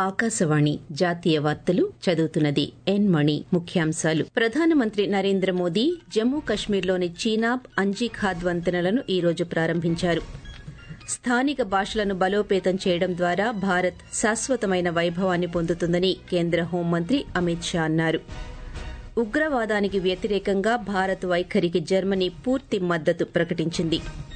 ఆకాశవాణి జాతీయ వార్తలు చదువుతున్నది ఎన్ మణి ముఖ్యాంశాలు ప్రధానమంత్రి నరేంద్ర మోదీ జమ్మూ కశ్మీర్లోని చీనాబ్ అంజీఖాద్ వంతెనలను ఈ రోజు ప్రారంభించారు స్థానిక భాషలను బలోపేతం చేయడం ద్వారా భారత్ శాశ్వతమైన వైభవాన్ని పొందుతుందని కేంద్ర హోంమంత్రి అమిత్ షా అన్నారు ఉగ్రవాదానికి వ్యతిరేకంగా భారత్ వైఖరికి జర్మనీ పూర్తి మద్దతు ప్రకటించింది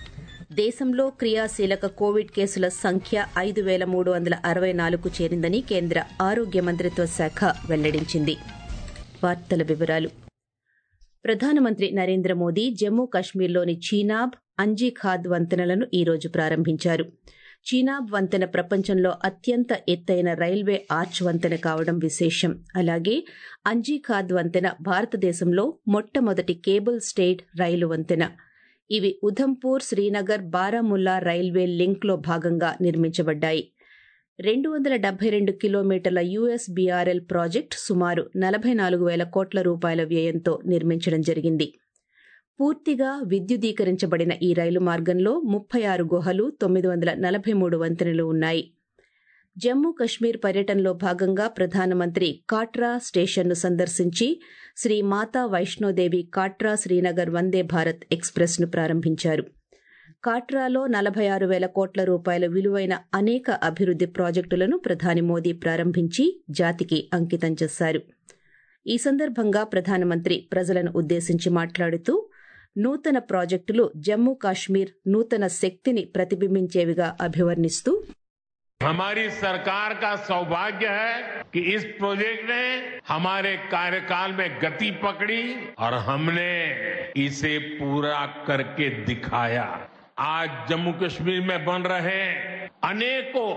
దేశంలో క్రియాశీలక కోవిడ్ కేసుల సంఖ్య ఐదు పేల మూడు వందల అరవై నాలుగు చేరిందని కేంద్ర ఆరోగ్య మంత్రిత్వ శాఖ వెల్లడించింది వార్తల వివరాలు ప్రధానమంత్రి నరేంద్ర మోదీ జమ్మూ కశ్మీర్లోని చీనాబ్ అంజీఖాద్ వంతెనలను ఈ రోజు ప్రారంభించారు చీనాబ్ వంతెన ప్రపంచంలో అత్యంత ఎత్తైన రైల్వే ఆర్చ్ వంతెన కావడం విశేషం అలాగే అంజీఖాద్ వంతెన భారతదేశంలో మొట్టమొదటి కేబుల్ స్టేట్ రైలు వంతెన ఇవి ఉధంపూర్ శ్రీనగర్ బారాముల్లా రైల్వే లింక్లో భాగంగా నిర్మించబడ్డాయి రెండు వందల డెబ్బై రెండు కిలోమీటర్ల యుఎస్బీఆర్ఎల్ ప్రాజెక్టు సుమారు నలభై నాలుగు వేల కోట్ల రూపాయల వ్యయంతో నిర్మించడం జరిగింది పూర్తిగా విద్యుదీకరించబడిన ఈ రైలు మార్గంలో ముప్పై ఆరు గుహలు తొమ్మిది వందల నలభై మూడు వంతెనలు ఉన్నాయి జమ్మూ కశ్మీర్ పర్యటనలో భాగంగా ప్రధానమంత్రి కాట్రా స్టేషన్ను సందర్శించి శ్రీ మాతా వైష్ణోదేవి కాట్రా శ్రీనగర్ వందే భారత్ ఎక్స్ప్రెస్ ను ప్రారంభించారు కాట్రాలో నలభై ఆరు వేల కోట్ల రూపాయల విలువైన అనేక అభివృద్ది ప్రాజెక్టులను ప్రధాని మోదీ ప్రారంభించి జాతికి అంకితం చేశారు ఈ సందర్భంగా ప్రధానమంత్రి ప్రజలను ఉద్దేశించి మాట్లాడుతూ నూతన ప్రాజెక్టులు జమ్మూ కాశ్మీర్ నూతన శక్తిని ప్రతిబింబించేవిగా అభివర్ణిస్తూ हमारी सरकार का सौभाग्य है कि इस प्रोजेक्ट ने हमारे कार्यकाल में गति पकड़ी और हमने इसे पूरा करके दिखाया आज जम्मू कश्मीर में बन रहे अनेकों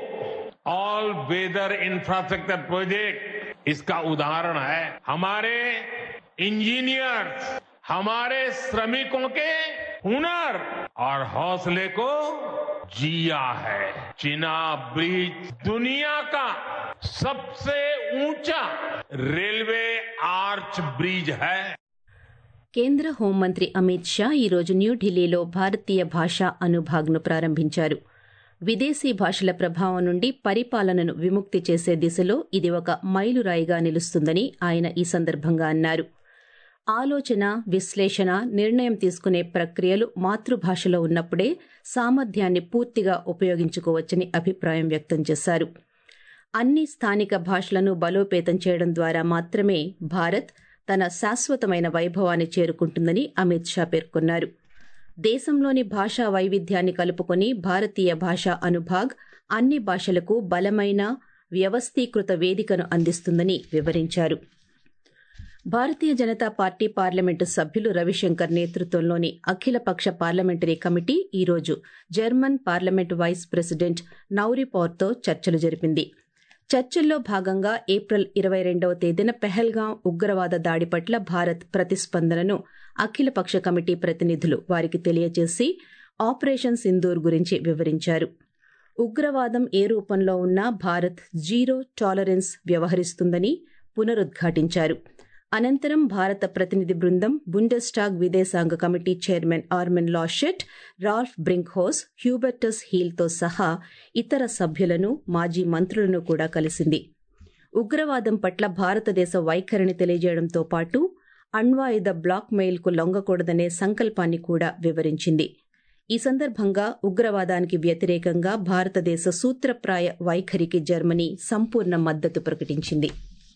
ऑल वेदर इंफ्रास्ट्रक्चर प्रोजेक्ट इसका उदाहरण है हमारे इंजीनियर्स हमारे श्रमिकों के हुनर और हौसले को जिया है चीना ब्रिज दुनिया का सबसे ऊंचा रेलवे आर्च ब्रिज है కేంద్ర హోంమంత్రి అమిత్ షా ఈరోజు న్యూఢిల్లీలో భారతీయ భాషా అనుభాగ్ను ప్రారంభించారు విదేశీ భాషల ప్రభావం నుండి పరిపాలనను విముక్తి చేసే దిశలో ఇది ఒక మైలురాయిగా నిలుస్తుందని ఆయన ఈ సందర్భంగా అన్నారు ఆలోచన విశ్లేషణ నిర్ణయం తీసుకునే ప్రక్రియలు మాతృభాషలో ఉన్నప్పుడే సామర్థ్యాన్ని పూర్తిగా ఉపయోగించుకోవచ్చని అభిప్రాయం వ్యక్తం చేశారు అన్ని స్థానిక భాషలను బలోపేతం చేయడం ద్వారా మాత్రమే భారత్ తన శాశ్వతమైన వైభవాన్ని చేరుకుంటుందని అమిత్ షా పేర్కొన్నారు దేశంలోని భాషా వైవిధ్యాన్ని కలుపుకొని భారతీయ భాషా అనుభాగ్ అన్ని భాషలకు బలమైన వ్యవస్థీకృత వేదికను అందిస్తుందని వివరించారు భారతీయ జనతా పార్టీ పార్లమెంటు సభ్యులు రవిశంకర్ నేతృత్వంలోని అఖిలపక్ష పార్లమెంటరీ కమిటీ ఈరోజు జర్మన్ పార్లమెంటు వైస్ ప్రెసిడెంట్ నౌరిపౌర్తో చర్చలు జరిపింది చర్చల్లో భాగంగా ఏప్రిల్ ఇరవై రెండవ తేదీన పెహల్గాం ఉగ్రవాద దాడి పట్ల భారత్ ప్రతిస్పందనను అఖిలపక్ష కమిటీ ప్రతినిధులు వారికి తెలియజేసి ఆపరేషన్ సింధూర్ గురించి వివరించారు ఉగ్రవాదం ఏ రూపంలో ఉన్నా భారత్ జీరో టాలరెన్స్ వ్యవహరిస్తుందని పునరుద్ఘాటించారు అనంతరం భారత ప్రతినిధి బృందం బుండెస్టాగ్ విదేశాంగ committee chairman Armin Laschet Ralf Brinkhaus Hubertus హీల్తో సహా ఇతర సభ్యులను మాజీ మంత్రులను కూడా కలిసింది ఉగ్రవాదం పట్ల భారతదేశ వైఖరిని తెలియజేయడంతో పాటు అణ్వాయుధ బ్లాక్ మెయిల్కు లొంగకూడదనే సంకల్పాన్ని కూడా వివరించింది ఈ సందర్భంగా ఉగ్రవాదానికి వ్యతిరేకంగా భారతదేశ సూత్రప్రాయ వైఖరికి జర్మనీ సంపూర్ణ మద్దతు ప్రకటించింది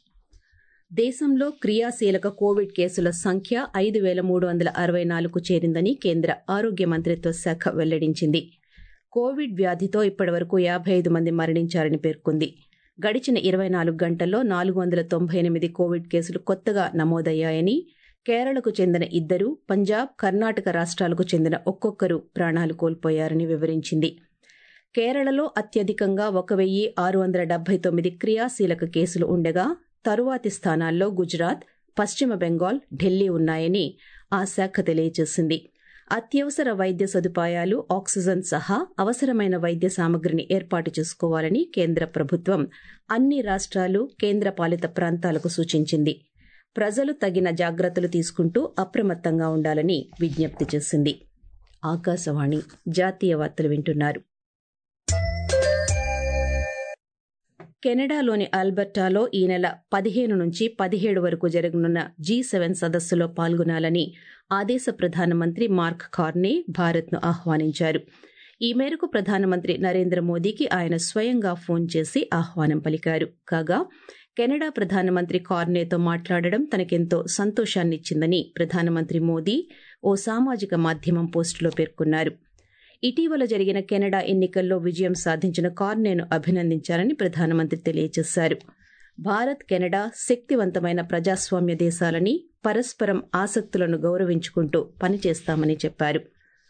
దేశంలో క్రియాశీలక కోవిడ్ కేసుల సంఖ్య ఐదు వేల మూడు వందల అరవై నాలుగు చేరిందని కేంద్ర ఆరోగ్య మంత్రిత్వ శాఖ వెల్లడించింది కోవిడ్ వ్యాధితో ఇప్పటివరకు యాభై ఐదు మంది మరణించారని పేర్కొంది గడిచిన ఇరవై నాలుగు గంటల్లో నాలుగు వందల తొంభై ఎనిమిది కోవిడ్ కేసులు కొత్తగా నమోదయ్యాయని కేరళకు చెందిన ఇద్దరు పంజాబ్ కర్ణాటక రాష్ట్రాలకు చెందిన ఒక్కొక్కరు ప్రాణాలు కోల్పోయారని వివరించింది కేరళలో అత్యధికంగా ఒక వెయ్యి ఆరు వందల డెబ్బై తొమ్మిది క్రియాశీలక కేసులు ఉండగా తరువాతి స్థానాల్లో గుజరాత్ పశ్చిమ బెంగాల్ ఢిల్లీ ఉన్నాయని ఆ శాఖ తెలియజేసింది అత్యవసర వైద్య సదుపాయాలు ఆక్సిజన్ సహా అవసరమైన వైద్య సామగ్రిని ఏర్పాటు చేసుకోవాలని కేంద్ర ప్రభుత్వం అన్ని రాష్ట్రాలు కేంద్రపాలిత ప్రాంతాలకు సూచించింది ప్రజలు తగిన జాగ్రత్తలు తీసుకుంటూ అప్రమత్తంగా ఉండాలని విజ్ఞప్తి చేసింది ఆకాశవాణి జాతీయ వార్తలు వింటున్నారు కెనడాలోని ఆల్బర్టాలో ఈ నెల పదిహేను నుంచి పదిహేడు వరకు జరగనున్న జీ సెవెన్ సదస్సులో పాల్గొనాలని ఆ దేశ ప్రధానమంత్రి మార్క్ కార్నే భారత్ను ఆహ్వానించారు ఈ మేరకు ప్రధానమంత్రి నరేంద్ర మోదీకి ఆయన స్వయంగా ఫోన్ చేసి ఆహ్వానం పలికారు కాగా కెనడా ప్రధానమంత్రి కార్నేతో మాట్లాడడం తనకెంతో సంతోషాన్నిచ్చిందని ప్రధానమంత్రి మోదీ ఓ సామాజిక మాధ్యమం పోస్టులో పేర్కొన్నారు ఇటీవల జరిగిన కెనడా ఎన్నికల్లో విజయం సాధించిన కార్నేను అభినందించాలని ప్రధానమంత్రి తెలియజేశారు భారత్ కెనడా శక్తివంతమైన ప్రజాస్వామ్య దేశాలని పరస్పరం ఆసక్తులను గౌరవించుకుంటూ పనిచేస్తామని చెప్పారు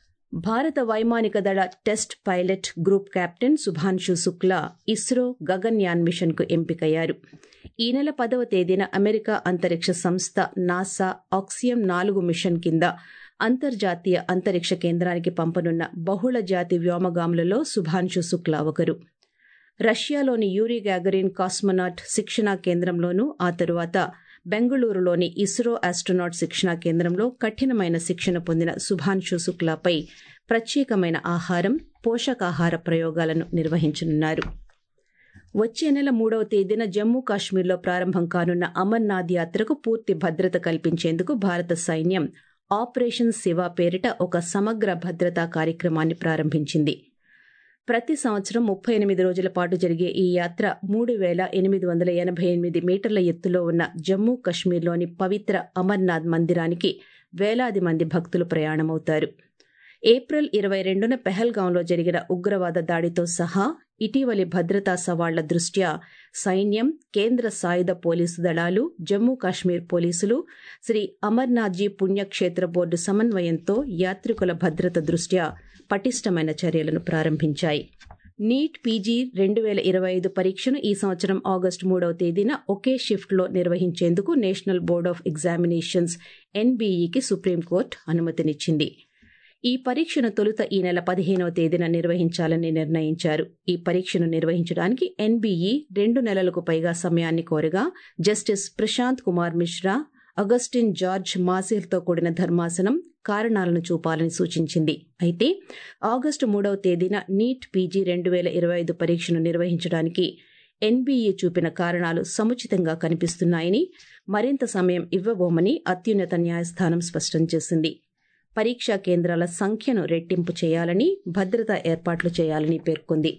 భారత వైమానిక దళ test pilot group captain Shubhanshu Shukla ISRO Gaganyaan మిషన్కు ఎంపికయ్యారు ఈ నెల పదవ తేదీన అమెరికా అంతరిక్ష సంస్థ నాసా ఆక్సియం నాలుగు మిషన్ కింద అంతర్జాతీయ అంతరిక్ష కేంద్రానికి పంపనున్న బహుళ జాతి వ్యోమగాములలో సుభాన్షు శుక్లా ఒకరు రష్యాలోని యూరి గ్యాగరిన్ కాస్మోనాట్ శిక్షణా కేంద్రంలోనూ ఆ తరువాత బెంగళూరులోని ఇస్రో ఆస్ట్రోనాట్ శిక్షణా కేంద్రంలో కఠినమైన శిక్షణ పొందిన సుభాన్షు శుక్లాపై ప్రత్యేకమైన ఆహారం పోషకాహార ప్రయోగాలను నిర్వహించనున్నారు వచ్చే నెల మూడవ తేదీన జమ్మూ కాశ్మీర్లో ప్రారంభం కానున్న అమర్నాథ్ యాత్రకు పూర్తి భద్రత కల్పించేందుకు భారత సైన్యం ఆపరేషన్ శివ పేరిట ఒక సమగ్ర భద్రతా కార్యక్రమాన్ని ప్రారంభించింది ప్రతి సంవత్సరం ముప్పై ఎనిమిది రోజుల పాటు జరిగే ఈ యాత్ర మూడు వేల ఎనిమిది వందల ఎనభై ఎనిమిది మీటర్ల ఎత్తులో ఉన్న జమ్మూ కశ్మీర్లోని పవిత్ర అమర్నాథ్ మందిరానికి వేలాది మంది భక్తులు ప్రయాణమవుతారు ఏప్రిల్ ఇరవై రెండున పెహల్గాంలో జరిగిన ఉగ్రవాద దాడితో సహా ఇటీవలి భద్రతా సవాళ్ల దృష్ట్యా సైన్యం కేంద్ర సాయుధ పోలీసు దళాలు జమ్మూ కాశ్మీర్ పోలీసులు శ్రీ అమర్నాథ్జీ పుణ్యక్షేత్ర బోర్డు సమన్వయంతో యాత్రికుల భద్రత దృష్ట్యా పటిష్టమైన చర్యలను ప్రారంభించాయి నీట్ పీజీ రెండు వేల ఇరవై ఐదు పరీక్షను ఈ సంవత్సరం ఆగస్టు మూడవ తేదీన ఒకే షిఫ్ట్లో నిర్వహించేందుకు నేషనల్ బోర్డ్ ఆఫ్ ఎగ్జామినేషన్స్ ఎన్బీఈకి సుప్రీంకోర్టు అనుమతినిచ్చింది ఈ పరీక్షను తొలుత ఈ నెల పదిహేనవ తేదీన నిర్వహించాలని నిర్ణయించారు ఈ పరీక్షను నిర్వహించడానికి ఎన్బీఈ రెండు నెలలకు పైగా సమయాన్ని కోరగా justice Prashant Kumar Mishra Augustine George మాసిల్తో కూడిన ధర్మాసనం కారణాలను చూపాలని సూచించింది అయితే ఆగస్టు మూడవ తేదీన నీట్ పీజీ రెండు వేల ఇరవై ఐదు పరీక్షను నిర్వహించడానికి ఎన్బీఏ చూపిన కారణాలు సముచితంగా కనిపిస్తున్నాయని మరింత సమయం ఇవ్వబోమని అత్యున్నత న్యాయస్థానం స్పష్టం చేసింది పరీక్షా కేంద్రాల సంఖ్యను రెట్టింపు చేయాలని భద్రతా ఏర్పాట్లు చేయాలని పేర్కొంది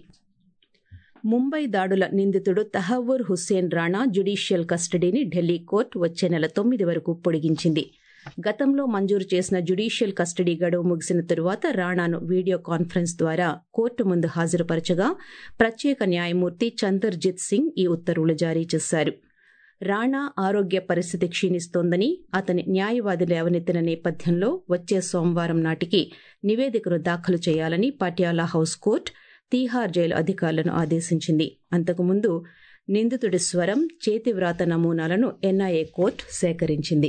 ముంబై దాడుల నిందితుడు తహవ్వూర్ హుస్సేన్ రాణా జ్యుడీషియల్ కస్టడీని ఢిల్లీ కోర్టు వచ్చే నెల తొమ్మిది వరకు పొడిగించింది గతంలో మంజూరు చేసిన జ్యుడీషియల్ కస్టడీ గడువు ముగిసిన తరువాత రాణాను వీడియో కాన్ఫరెన్స్ ద్వారా కోర్టు ముందు హాజరుపరచగా ప్రత్యేక న్యాయమూర్తి చందర్జిత్ సింగ్ ఈ ఉత్తర్వులు జారీ చేశారు రాణా ఆరోగ్య పరిస్థితి క్షీణిస్తోందని అతని న్యాయవాది లేవనెత్తిన నేపథ్యంలో వచ్చే సోమవారం నాటికి నివేదికను దాఖలు చేయాలని Patiala house court Tihar jail అధికారులను ఆదేశించింది అంతకుముందు నిందితుడి స్వరం చేతివ్రాత నమూనాలను ఎన్ఐఏ కోర్టు సేకరించింది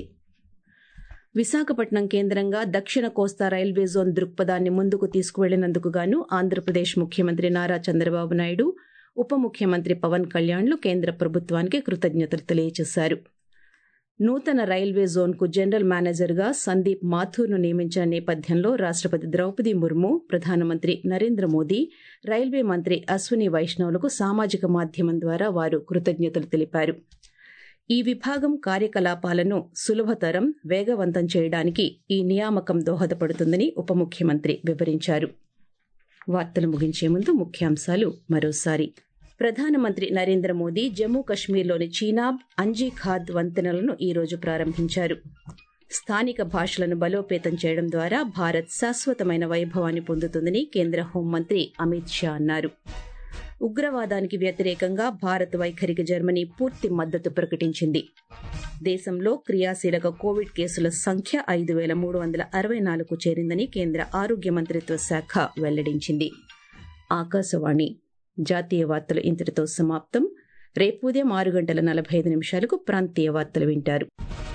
విశాఖపట్నం కేంద్రంగా దక్షిణ కోస్తా రైల్వే జోన్ దృక్పథాన్ని ముందుకు తీసుకువెళ్లినందుకు గాను ఆంధ్రప్రదేశ్ ముఖ్యమంత్రి నారా చంద్రబాబు నాయుడు ఉప ముఖ్యమంత్రి పవన్ కళ్యాణ్లు కేంద్ర ప్రభుత్వానికి కృతజ్ఞతలు తెలియజేశారు నూతన రైల్వే జోన్కు జనరల్ మేనేజర్గా సందీప్ మాథూర్ను నియమించిన నేపథ్యంలో రాష్టపతి ద్రౌపది ముర్ము ప్రధానమంత్రి నరేంద్ర మోదీ రైల్వే మంత్రి అశ్విని వైష్ణవులకు సామాజిక మాధ్యమం ద్వారా వారు కృతజ్ఞతలు తెలిపారు ఈ విభాగం కార్యకలాపాలను సులభతరం వేగవంతం చేయడానికి ఈ నియామకం దోహదపడుతుందని ఉప ముఖ్యమంత్రి వివరించారు వార్తలు ముగించే ముందు ముఖ్యాంశాలు మరోసారి ప్రధానమంత్రి నరేంద్ర మోదీ జమ్మూ కశ్మీర్లోని చీనాబ్ అంజీఖాద్ వంతెనలను ఈరోజు ప్రారంభించారు స్థానిక భాషలను బలోపేతం చేయడం ద్వారా భారత్ శాశ్వతమైన వైభవాన్ని పొందుతుందని కేంద్ర హోంమంత్రి అమిత్ షా అన్నారు ఉగ్రవాదానికి వ్యతిరేకంగా భారత్ వైఖరికి జర్మనీ పూర్తి మద్దతు ప్రకటించింది దేశంలో క్రియాశీలక కోవిడ్ కేసుల సంఖ్య ఐదు వేల మూడు వందల అరవై నాలుగు చేరిందని కేంద్ర ఆరోగ్య మంత్రిత్వ శాఖ వెల్లడించింది ఆకాశవాణి జాతీయ వార్తలు ఇంతటితో సమాప్తం రేపు ఉదయం ఆరు గంటల నలభై ఐదు నిమిషాలకు ప్రాంతీయ వార్తలు వింటారు